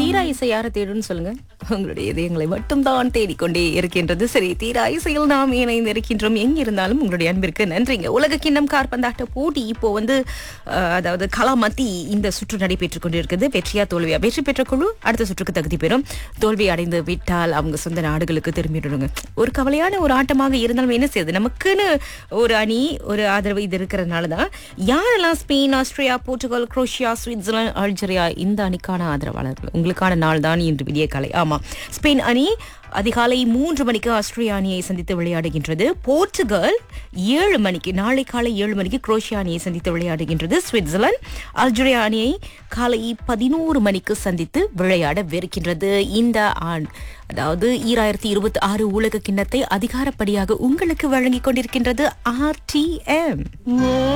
தீரா இசை யாரை தேடுன்னு சொல்லுங்க உங்களுடைய இதயங்களை மட்டும்தான் தேடிக்கொண்டே இருக்கின்றது சரி தீரா இசையில் நாம் இணைந்து இருக்கின்றோம் எங்க இருந்தாலும் உங்களுடைய அன்பிற்கு நன்றிங்க உலக கிண்ணம் கார்பந்தாட்ட போட்டி இப்போ வந்து அஹ், அதாவது கலாமத்தி இந்த சுற்று நடைபெற்றுக் கொண்டிருக்குது வெற்றியா தோல்வியா வெற்றி பெற்ற குழு அடுத்த சுற்றுக்கு தகுதி பெறும் தோல்வி அடைந்து விட்டால் அவங்க சொந்த நாடுகளுக்கு திரும்பிடுங்க ஒரு கவலையான ஒரு ஆட்டமாக இருந்தாலும் என்ன செய்யுது நமக்குன்னு ஒரு அணி ஒரு ஆதரவு இது இருக்கிறதுனால தான் யாரெல்லாம் Spain Austria Portugal Croatia Switzerland Algeria இந்த அணிக்கான ஆதரவாளர்கள் உங்களுக்கான நாள் தான் இன்று விடிய காலை ஆமா ஸ்பெயின் அணி அதிகாலை மூன்று மணிக்கு ஆஸ்திரியா அணியை சந்தித்து விளையாடுகின்றது போர்ச்சுகல் ஏழு மணிக்கு நாளை காலை ஏழு மணிக்கு குரோஷியா அணியை சந்தித்து விளையாடுகின்றது சுவிட்சர்லாந்து அல்ஜீரியா அணியை காலை பதினோரு மணிக்கு சந்தித்து விளையாடவிருக்கின்றது இந்த ஆண்டு அதாவது ஈராயிரத்தி இருபத்தி ஆறு உலக கிண்ணத்தை அதிகாரப்படியாக உங்களுக்கு வழங்கிக் கொண்டிருக்கின்றது ஆர்டிஎம்